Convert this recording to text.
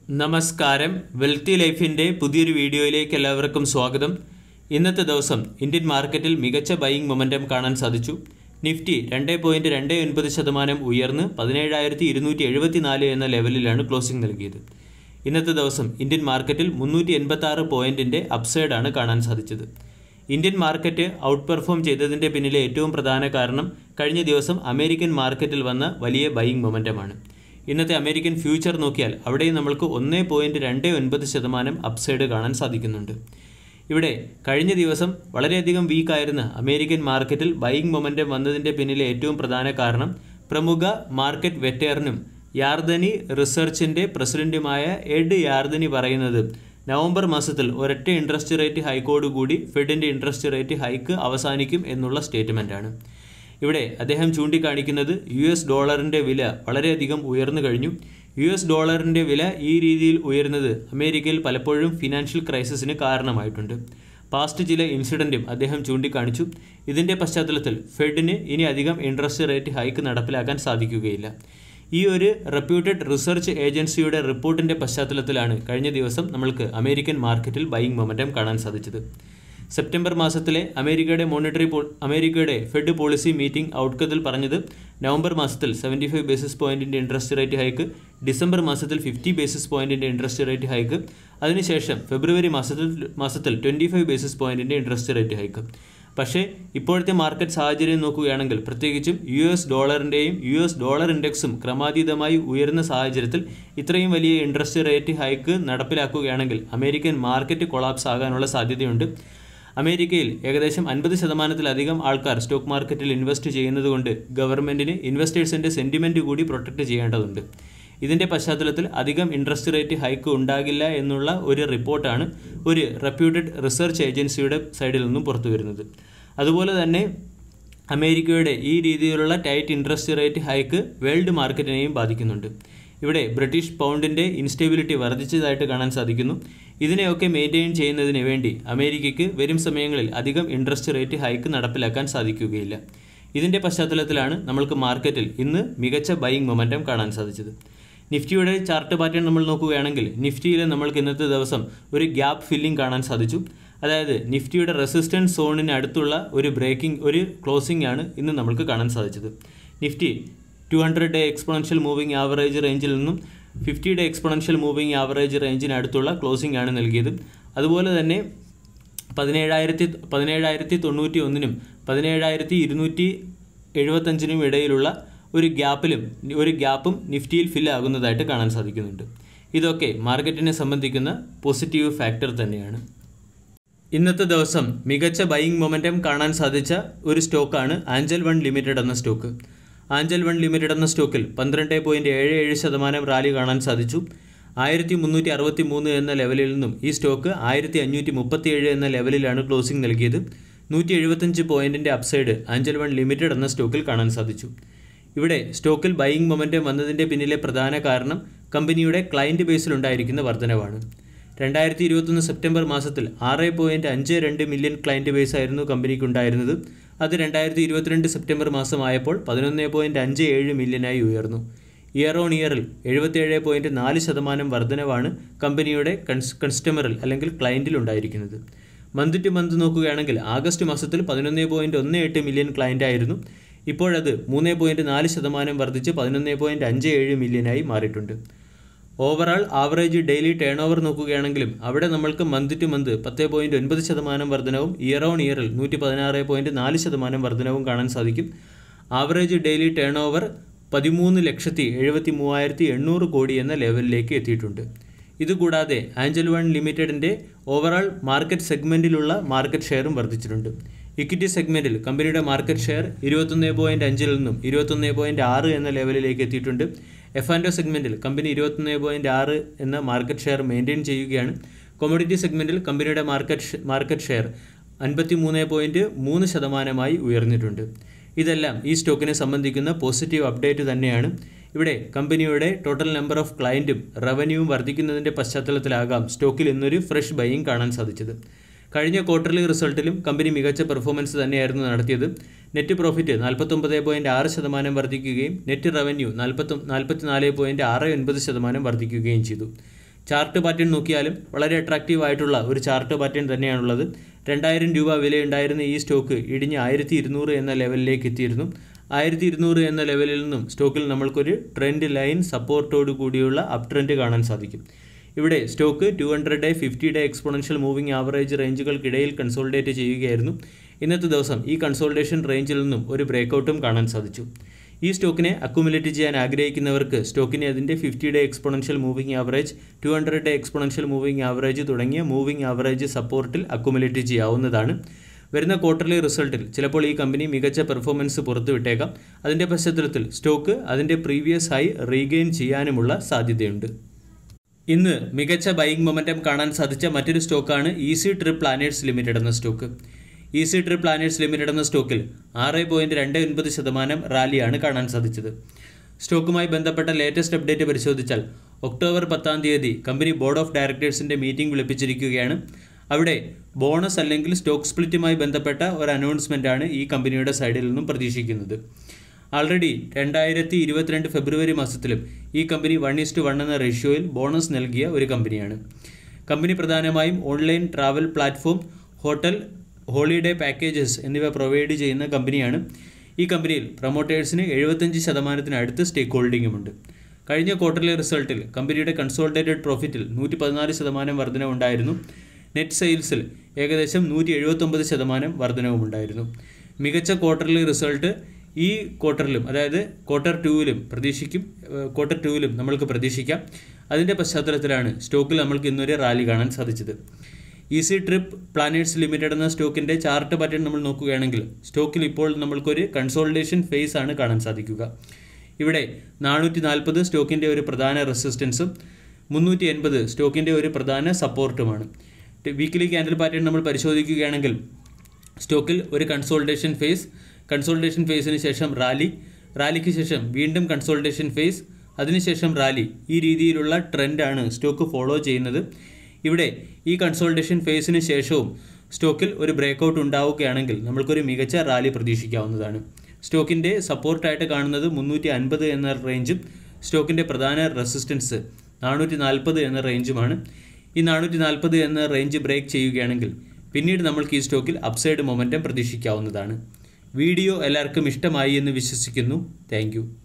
നമസ്കാരം വെൽത്തി ലൈഫിൻ്റെ പുതിയൊരു വീഡിയോയിലേക്ക് എല്ലാവർക്കും സ്വാഗതം ഇന്നത്തെ ദിവസം ഇന്ത്യൻ മാർക്കറ്റിൽ മികച്ച ബൈയിങ് മൊമെൻറ്റം കാണാൻ സാധിച്ചു നിഫ്റ്റി രണ്ട് പോയിൻറ്റ് രണ്ട് ഒൻപത് ശതമാനം ഉയർന്ന് പതിനേഴായിരത്തി ഇരുന്നൂറ്റി എഴുപത്തിനാല് എന്ന ലെവലിലാണ് ക്ലോസിംഗ് നൽകിയത് ഇന്നത്തെ ദിവസം ഇന്ത്യൻ മാർക്കറ്റിൽ മുന്നൂറ്റി എൺപത്തി ആറ് പോയിൻറ്റിൻ്റെ അപ്സൈഡാണ് കാണാൻ സാധിച്ചത് ഇന്ത്യൻ മാർക്കറ്റ് ഔട്ട് പെർഫോം ചെയ്തതിൻ്റെ പിന്നിലെ ഏറ്റവും പ്രധാന കാരണം കഴിഞ്ഞ ദിവസം അമേരിക്കൻ മാർക്കറ്റിൽ വന്ന വലിയ ബൈയിങ് മൊമെൻറ്റമാണ് ഇന്നത്തെ അമേരിക്കൻ ഫ്യൂച്ചർ നോക്കിയാൽ അവിടെയും നമ്മൾക്ക് ഒന്ന് പോയിൻറ്റ് രണ്ട് ഒൻപത് ശതമാനം അപ്സൈഡ് കാണാൻ സാധിക്കുന്നുണ്ട് ഇവിടെ കഴിഞ്ഞ ദിവസം വളരെയധികം വീക്കായിരുന്ന അമേരിക്കൻ മാർക്കറ്റിൽ ബൈയിങ് മൊമെൻറ്റം വന്നതിൻ്റെ പിന്നിലെ ഏറ്റവും പ്രധാന കാരണം പ്രമുഖ മാർക്കറ്റ് വെറ്റേറിനും യാർദനി റിസർച്ചിൻ്റെ പ്രസിഡന്റുമായ എഡ് യാർദനി പറയുന്നത് നവംബർ മാസത്തിൽ ഒരൊറ്റ ഇൻട്രസ്റ്റ് റേറ്റ് ഹൈക്കോടുകൂടി ഫെഡിൻ്റെ ഇൻട്രസ്റ്റ് റേറ്റ് ഹൈക്ക് അവസാനിക്കും എന്നുള്ള സ്റ്റേറ്റ്മെൻറ്റാണ് ഇവിടെ അദ്ദേഹം ചൂണ്ടിക്കാണിക്കുന്നത് യു എസ് ഡോളറിൻ്റെ വില വളരെയധികം ഉയർന്നു കഴിഞ്ഞു യു എസ് ഡോളറിൻ്റെ വില ഈ രീതിയിൽ ഉയർന്നത് അമേരിക്കയിൽ പലപ്പോഴും ഫിനാൻഷ്യൽ ക്രൈസിസിന് കാരണമായിട്ടുണ്ട് പാസ്റ്റ് ചില ഇൻസിഡൻറ്റും അദ്ദേഹം ചൂണ്ടിക്കാണിച്ചു ഇതിൻ്റെ പശ്ചാത്തലത്തിൽ ഫെഡിന് ഇനി അധികം ഇൻട്രസ്റ്റ് റേറ്റ് ഹൈക്ക് നടപ്പിലാക്കാൻ സാധിക്കുകയില്ല ഈ ഒരു റെപ്യൂട്ടഡ് റിസർച്ച് ഏജൻസിയുടെ റിപ്പോർട്ടിൻ്റെ പശ്ചാത്തലത്തിലാണ് കഴിഞ്ഞ ദിവസം നമ്മൾക്ക് അമേരിക്കൻ മാർക്കറ്റിൽ ബൈയിങ് മൊമെൻറ്റം കാണാൻ സാധിച്ചത് സെപ്റ്റംബർ മാസത്തിലെ അമേരിക്കയുടെ മോണിറ്ററി പോ അമേരിക്കയുടെ ഫെഡ് പോളിസി മീറ്റിംഗ് ഔട്ട്കത്തിൽ പറഞ്ഞത് നവംബർ മാസത്തിൽ സെവൻറ്റി ഫൈവ് ബേസിസ് പോയിൻറ്റിൻ്റെ ഇൻട്രസ്റ്റ് റേറ്റ് ഹൈക്ക് ഡിസംബർ മാസത്തിൽ ഫിഫ്റ്റി ബേസിസ് പോയിൻറ്റിൻ്റെ ഇൻട്രസ്റ്റ് റേറ്റ് ഹൈക്ക് അതിനുശേഷം ഫെബ്രുവരി മാസത്തിൽ മാസത്തിൽ ട്വൻറ്റി ഫൈവ് ബേസിസ് പോയിൻറ്റിൻ്റെ ഇൻട്രസ്റ്റ് റേറ്റ് ഹൈക്ക് പക്ഷേ ഇപ്പോഴത്തെ മാർക്കറ്റ് സാഹചര്യം നോക്കുകയാണെങ്കിൽ പ്രത്യേകിച്ചും യു എസ് ഡോളറിൻ്റെയും യു എസ് ഡോളർ ഇൻഡെക്സും ക്രമാതീതമായി ഉയരുന്ന സാഹചര്യത്തിൽ ഇത്രയും വലിയ ഇൻട്രസ്റ്റ് റേറ്റ് ഹൈക്ക് നടപ്പിലാക്കുകയാണെങ്കിൽ അമേരിക്കൻ മാർക്കറ്റ് കൊളാപ്സ് ആകാനുള്ള സാധ്യതയുണ്ട് അമേരിക്കയിൽ ഏകദേശം അൻപത് ശതമാനത്തിലധികം ആൾക്കാർ സ്റ്റോക്ക് മാർക്കറ്റിൽ ഇൻവെസ്റ്റ് ചെയ്യുന്നതുകൊണ്ട് ഗവൺമെൻറ്റിന് ഇൻവെസ്റ്റേഴ്സിൻ്റെ സെൻറ്റിമെൻറ്റ് കൂടി പ്രൊട്ടക്റ്റ് ചെയ്യേണ്ടതുണ്ട് ഇതിൻ്റെ പശ്ചാത്തലത്തിൽ അധികം ഇൻട്രസ്റ്റ് റേറ്റ് ഹൈക്ക് ഉണ്ടാകില്ല എന്നുള്ള ഒരു റിപ്പോർട്ടാണ് ഒരു റെപ്യൂട്ടഡ് റിസർച്ച് ഏജൻസിയുടെ സൈഡിൽ നിന്നും പുറത്തു വരുന്നത് അതുപോലെ തന്നെ അമേരിക്കയുടെ ഈ രീതിയിലുള്ള tight interest rate hike world മാർക്കറ്റിനെയും ബാധിക്കുന്നുണ്ട് ഇവിടെ ബ്രിട്ടീഷ് പൗണ്ടിൻ്റെ ഇൻസ്റ്റെബിലിറ്റി വർദ്ധിച്ചതായിട്ട് കാണാൻ സാധിക്കുന്നു ഇതിനെയൊക്കെ മെയിൻറ്റെയിൻ ചെയ്യുന്നതിന് വേണ്ടി അമേരിക്കയ്ക്ക് വരും സമയങ്ങളിൽ അധികം ഇൻട്രസ്റ്റ് റേറ്റ് ഹൈക്ക് നടപ്പിലാക്കാൻ സാധിക്കുകയില്ല ഇതിൻ്റെ പശ്ചാത്തലത്തിലാണ് നമ്മൾക്ക് മാർക്കറ്റിൽ ഇന്ന് മികച്ച ബൈയിങ് മൊമെൻറ്റം കാണാൻ സാധിച്ചത് നിഫ്റ്റിയുടെ ചാർട്ട് പാറ്റേൺ നമ്മൾ നോക്കുകയാണെങ്കിൽ നിഫ്റ്റിയിൽ നമ്മൾക്ക് ഇന്നത്തെ ദിവസം ഒരു ഗ്യാപ്പ് ഫില്ലിംഗ് കാണാൻ സാധിച്ചു അതായത് നിഫ്റ്റിയുടെ റെസിസ്റ്റൻസ് സോണിന് അടുത്തുള്ള ഒരു ബ്രേക്കിംഗ് ഒരു ക്ലോസിംഗ് ആണ് ഇന്ന് നമ്മൾക്ക് കാണാൻ സാധിച്ചത് nifty two hundred day exponential moving average റേഞ്ചിൽ നിന്നും fifty day exponential moving average റേഞ്ചിന് അടുത്തുള്ള ക്ലോസിംഗ് ആണ് നൽകിയത് അതുപോലെ തന്നെ പതിനേഴായിരത്തി പതിനേഴായിരത്തി തൊണ്ണൂറ്റി ഒന്നിനും പതിനേഴായിരത്തി ഇരുന്നൂറ്റി എഴുപത്തഞ്ചിനും ഇടയിലുള്ള ഒരു ഗ്യാപ്പിലും ഒരു ഗ്യാപ്പും നിഫ്റ്റിയിൽ ഫില്ല് ആകുന്നതായിട്ട് കാണാൻ സാധിക്കുന്നുണ്ട് ഇതൊക്കെ മാർക്കറ്റിനെ സംബന്ധിക്കുന്ന പോസിറ്റീവ് ഫാക്ടർ തന്നെയാണ് ഇന്നത്തെ ദിവസം മികച്ച ബൈയിങ് മൊമെൻറ്റം കാണാൻ സാധിച്ച ഒരു സ്റ്റോക്കാണ് ആഞ്ചൽ വൺ ലിമിറ്റഡ് എന്ന സ്റ്റോക്ക് ആഞ്ചൽ വൺ ലിമിറ്റഡ് എന്ന സ്റ്റോക്കിൽ പന്ത്രണ്ട് പോയിൻറ്റ് ഏഴ് ഏഴ് ശതമാനം റാലി കാണാൻ സാധിച്ചു ആയിരത്തി മുന്നൂറ്റി അറുപത്തി മൂന്ന് എന്ന ലെവലിൽ നിന്നും ഈ സ്റ്റോക്ക് ആയിരത്തി അഞ്ഞൂറ്റി മുപ്പത്തിയേഴ് എന്ന ലെവലിലാണ് ക്ലോസിംഗ് നൽകിയത് നൂറ്റി എഴുപത്തഞ്ച് പോയിൻറ്റിൻ്റെ അപ്സൈഡ് ആഞ്ചൽ വൺ ലിമിറ്റഡ് എന്ന സ്റ്റോക്കിൽ കാണാൻ സാധിച്ചു ഇവിടെ സ്റ്റോക്കിൽ ബൈയിങ് മൊമെൻറ്റം വന്നതിൻ്റെ പിന്നിലെ പ്രധാന കാരണം കമ്പനിയുടെ ക്ലയൻറ്റ് ബേസിലുണ്ടായിരിക്കുന്ന വർധനവാണ് രണ്ടായിരത്തി ഇരുപത്തൊന്ന് സെപ്റ്റംബർ മാസത്തിൽ ആറ് പോയിൻറ്റ് അഞ്ച് രണ്ട് മില്യൺ ക്ലയൻറ്റ് ബേസ് ആയിരുന്നു കമ്പനിക്ക് ഉണ്ടായിരുന്നത് അത് രണ്ടായിരത്തി ഇരുപത്തിരണ്ട് സെപ്റ്റംബർ മാസമായപ്പോൾ പതിനൊന്ന് പോയിൻറ്റ് അഞ്ച് ഏഴ് മില്യനായി ഉയർന്നു ഇയർ ഓൺ ഇയറിൽ എഴുപത്തിയേഴ് പോയിൻറ്റ് നാല് ശതമാനം വർധനവാണ് കമ്പനിയുടെ കൺസ് കൺസ്റ്റമറിൽ അല്ലെങ്കിൽ ക്ലയൻറ്റിൽ ഉണ്ടായിരിക്കുന്നത് മന്ത് ടു മന്ത് നോക്കുകയാണെങ്കിൽ ആഗസ്റ്റ് മാസത്തിൽ പതിനൊന്ന് പോയിൻറ്റ് ഒന്ന് എട്ട് മില്യൺ ക്ലയൻ്റ് ആയിരുന്നു ഇപ്പോഴത് മൂന്ന് പോയിൻറ്റ് നാല് ശതമാനം വർദ്ധിച്ച് പതിനൊന്ന് പോയിൻറ്റ് അഞ്ച് ഏഴ് മില്യനായി മാറിയിട്ടുണ്ട് overall average daily turnover നോക്കുകയാണെങ്കിലും അവിടെ നമ്മൾക്ക് മന്ത് ടു മന്ത് പത്ത് പോയിൻറ്റ് ഒൻപത് ശതമാനം വർധനവും ഇയർ ഓൺ ഇയറിൽ നൂറ്റി പതിനാറ് പോയിൻറ്റ് നാല് ശതമാനം വർധനവും കാണാൻ സാധിക്കും ആവറേജ് ഡെയിലി ടേൺ ഓവർ പതിമൂന്ന് ലക്ഷത്തി എഴുപത്തി മൂവായിരത്തി എണ്ണൂറ് കോടി എന്ന ലെവലിലേക്ക് എത്തിയിട്ടുണ്ട് ഇതുകൂടാതെ ആഞ്ചൽ വൺ ലിമിറ്റഡിൻ്റെ ഓവറാൾ മാർക്കറ്റ് സെഗ്മെൻറ്റിലുള്ള മാർക്കറ്റ് ഷെയറും വർദ്ധിച്ചിട്ടുണ്ട് ഇക്വിറ്റി സെഗ്മെൻറ്റിൽ കമ്പനിയുടെ മാർക്കറ്റ് ഷെയർ ഇരുപത്തൊന്ന് പോയിൻറ്റ് അഞ്ചിൽ നിന്നും ഇരുപത്തൊന്ന് പോയിൻറ്റ് ആറ് എന്ന ലെവലിലേക്ക് എത്തിയിട്ടുണ്ട് എഫ് ആൻഡ് ഒ സെഗ്മെൻറ്റിൽ കമ്പനി ഇരുപത്തൊന്ന് പോയിൻറ്റ് ആറ് എന്ന മാർക്കറ്റ് ഷെയർ മെയിൻറ്റെയിൻ ചെയ്യുകയാണ് കൊമോഡിറ്റി സെഗ്മെൻറ്റിൽ കമ്പനിയുടെ മാർക്കറ്റ് മാർക്കറ്റ് ഷെയർ അൻപത്തി മൂന്ന് പോയിൻറ്റ് മൂന്ന് ശതമാനമായി ഉയർന്നിട്ടുണ്ട് ഇതെല്ലാം ഈ സ്റ്റോക്കിനെ സംബന്ധിക്കുന്ന പോസിറ്റീവ് അപ്ഡേറ്റ് തന്നെയാണ് ഇവിടെ കമ്പനിയുടെ ടോട്ടൽ നമ്പർ ഓഫ് ക്ലയൻറ്റും റവന്യൂവും വർദ്ധിക്കുന്നതിൻ്റെ പശ്ചാത്തലത്തിലാകാം സ്റ്റോക്കിൽ ഇന്നൊരു ഫ്രഷ് ബൈയിങ് കാണാൻ സാധിച്ചത് കഴിഞ്ഞ ക്വാർട്ടർലി റിസൾട്ടിലും കമ്പനി മികച്ച പെർഫോമൻസ് തന്നെയായിരുന്നു നടത്തിയത് നെറ്റ് പ്രോഫിറ്റ് നാൽപ്പത്തൊമ്പത് പോയിൻറ്റ് ആറ് ശതമാനം വർദ്ധിക്കുകയും നെറ്റ് റവന്യൂ നാൽപ്പത്തൊ നാൽപ്പത്തിനാല് പോയിൻറ്റ് ആറ് ഒൻപത് ശതമാനം വർദ്ധിക്കുകയും ചെയ്തു ചാർട്ട് പാറ്റേൺ നോക്കിയാലും വളരെ അട്രാക്റ്റീവ് ആയിട്ടുള്ള ഒരു ചാർട്ട് പാറ്റേൺ തന്നെയാണുള്ളത് രണ്ടായിരം രൂപ വിലയുണ്ടായിരുന്ന ഈ സ്റ്റോക്ക് ഇടിഞ്ഞ് ആയിരത്തി ഇരുന്നൂറ് എന്ന ലെവലിലേക്ക് എത്തിയിരുന്നു ആയിരത്തി ഇരുന്നൂറ് എന്ന ലെവലിൽ നിന്നും സ്റ്റോക്കിൽ നമ്മൾക്കൊരു ട്രെൻഡ് ലൈൻ സപ്പോർട്ടോട് കൂടിയുള്ള അപ് ട്രെൻഡ് കാണാൻ സാധിക്കും ഇവിടെ stock two hundred day fifty day exponential moving average റേഞ്ചുകൾക്കിടയിൽ കൺസോൾഡേറ്റ് ചെയ്യുകയായിരുന്നു ഇന്നത്തെ ദിവസം ഈ കൺസോൾട്ടേഷൻ റേഞ്ചിൽ നിന്നും ഒരു ബ്രേക്കൗട്ടും കാണാൻ സാധിച്ചു ഈ സ്റ്റോക്കിനെ അക്കുമുലേറ്റ് ചെയ്യാൻ ആഗ്രഹിക്കുന്നവർക്ക് സ്റ്റോക്കിനെ അതിൻ്റെ fifty day exponential moving average two hundred day exponential moving average തുടങ്ങിയ മൂവിംഗ് ആവറേജ് സപ്പോർട്ടിൽ അക്കുമുലേറ്റ് ചെയ്യാവുന്നതാണ് വരുന്ന ക്വാർട്ടർലി റിസൾട്ടിൽ ചിലപ്പോൾ ഈ കമ്പനി മികച്ച പെർഫോമൻസ് പുറത്തുവിട്ടേക്കാം അതിൻ്റെ പശ്ചാത്തലത്തിൽ സ്റ്റോക്ക് അതിൻ്റെ പ്രീവിയസ് ഹൈ റീഗെയിൻ ചെയ്യാനുമുള്ള സാധ്യതയുണ്ട് ഇന്ന് മികച്ച ബൈയിങ് മൊമെൻറ്റം കാണാൻ സാധിച്ച മറ്റൊരു സ്റ്റോക്കാണ് ഈസി ട്രിപ്പ് പ്ലാനേഴ്സ് ലിമിറ്റഡ് എന്ന stock Easy Trip Planners limited എന്ന സ്റ്റോക്കിൽ ആറ് പോയിൻറ്റ് രണ്ട് ഒൻപത് ശതമാനം റാലിയാണ് കാണാൻ സാധിച്ചത് സ്റ്റോക്കുമായി ബന്ധപ്പെട്ട ലേറ്റസ്റ്റ് അപ്ഡേറ്റ് പരിശോധിച്ചാൽ ഒക്ടോബർ പത്താം തീയതി കമ്പനി ബോർഡ് ഓഫ് ഡയറക്ടേഴ്സിൻ്റെ മീറ്റിംഗ് വിളിപ്പിച്ചിരിക്കുകയാണ് അവിടെ ബോണസ് അല്ലെങ്കിൽ സ്റ്റോക്ക് സ്പ്ലിറ്റുമായി ബന്ധപ്പെട്ട ഒരു അനൗൺസ്മെൻ്റാണ് ഈ കമ്പനിയുടെ സൈഡിൽ നിന്നും പ്രതീക്ഷിക്കുന്നത് ആൾറെഡി രണ്ടായിരത്തി ഇരുപത്തിരണ്ട് ഫെബ്രുവരി മാസത്തിലും ഈ കമ്പനി വൺ ഈസ്റ്റ് വൺ എന്ന റേഷ്യോയിൽ ബോണസ് നൽകിയ ഒരു കമ്പനിയാണ് കമ്പനി പ്രധാനമായും online travel platform hotel holiday packages എന്നിവ പ്രൊവൈഡ് ചെയ്യുന്ന കമ്പനിയാണ് ഈ കമ്പനിയിൽ പ്രൊമോട്ടേഴ്സിന് എഴുപത്തഞ്ച് ശതമാനത്തിനടുത്ത് സ്റ്റേക്ക് ഹോൾഡിംഗുമുണ്ട് കഴിഞ്ഞ ക്വാർട്ടർലി റിസൾട്ടിൽ കമ്പനിയുടെ കൺസോൾട്ടേറ്റഡ് പ്രോഫിറ്റിൽ നൂറ്റി പതിനാല് ശതമാനം വർധനവുണ്ടായിരുന്നു നെറ്റ് സെയിൽസിൽ ഏകദേശം നൂറ്റി എഴുപത്തൊമ്പത് ശതമാനം വർധനവുമുണ്ടായിരുന്നു മികച്ച ക്വാർട്ടർലി റിസൾട്ട് ഈ ക്വാർട്ടറിലും അതായത് ക്വാർട്ടർ ടൂവിലും പ്രതീക്ഷിക്കും ക്വാർട്ടർ ടൂവിലും നമ്മൾക്ക് പ്രതീക്ഷിക്കാം അതിൻ്റെ പശ്ചാത്തലത്തിലാണ് സ്റ്റോക്കിൽ നമ്മൾക്ക് ഇന്നൊരു റാലി കാണാൻ സാധിച്ചത് ഈസി ട്രിപ്പ് പ്ലാനേഴ്സ് ലിമിറ്റഡ് എന്ന സ്റ്റോക്കിൻ്റെ ചാർട്ട് പാറ്റേൺ നമ്മൾ നോക്കുകയാണെങ്കിൽ സ്റ്റോക്കിൽ ഇപ്പോൾ നമ്മൾക്കൊരു കൺസോൾട്ടേഷൻ ഫേസ് ആണ് കാണാൻ സാധിക്കുക ഇവിടെ നാനൂറ്റി നാൽപ്പത് സ്റ്റോക്കിൻ്റെ ഒരു പ്രധാന റെസിസ്റ്റൻസും മുന്നൂറ്റി എൺപത് സ്റ്റോക്കിൻ്റെ ഒരു പ്രധാന സപ്പോർട്ടുമാണ് വീക്കിലി ക്യാൻഡിൽ പാറ്റേൺ നമ്മൾ പരിശോധിക്കുകയാണെങ്കിൽ സ്റ്റോക്കിൽ ഒരു കൺസോൾട്ടേഷൻ ഫേസ് കൺസോൾട്ടേഷൻ ഫേസിന് ശേഷം റാലി റാലിക്ക് ശേഷം വീണ്ടും കൺസോൾട്ടേഷൻ ഫേസ് അതിനുശേഷം റാലി ഈ രീതിയിലുള്ള ട്രെൻഡാണ് സ്റ്റോക്ക് ഫോളോ ചെയ്യുന്നത് ഇവിടെ ഈ കൺസോൾട്ടേഷൻ ഫേസിന് ശേഷവും സ്റ്റോക്കിൽ ഒരു ബ്രേക്കൗട്ട് ഉണ്ടാവുകയാണെങ്കിൽ നമ്മൾക്കൊരു മികച്ച റാലി പ്രതീക്ഷിക്കാവുന്നതാണ് സ്റ്റോക്കിൻ്റെ സപ്പോർട്ടായിട്ട് കാണുന്നത് മുന്നൂറ്റി അൻപത് എന്ന റേഞ്ചും സ്റ്റോക്കിൻ്റെ പ്രധാന റെസിസ്റ്റൻസ് നാനൂറ്റി നാൽപ്പത് എന്ന റേഞ്ചുമാണ് ഈ നാനൂറ്റി നാൽപ്പത് എന്ന റേഞ്ച് ബ്രേക്ക് ചെയ്യുകയാണെങ്കിൽ പിന്നീട് നമ്മൾക്ക് ഈ സ്റ്റോക്കിൽ അപ്സൈഡ് മൊമെൻറ്റം പ്രതീക്ഷിക്കാവുന്നതാണ് വീഡിയോ എല്ലാവർക്കും ഇഷ്ടമായി എന്ന് വിശ്വസിക്കുന്നു താങ്ക്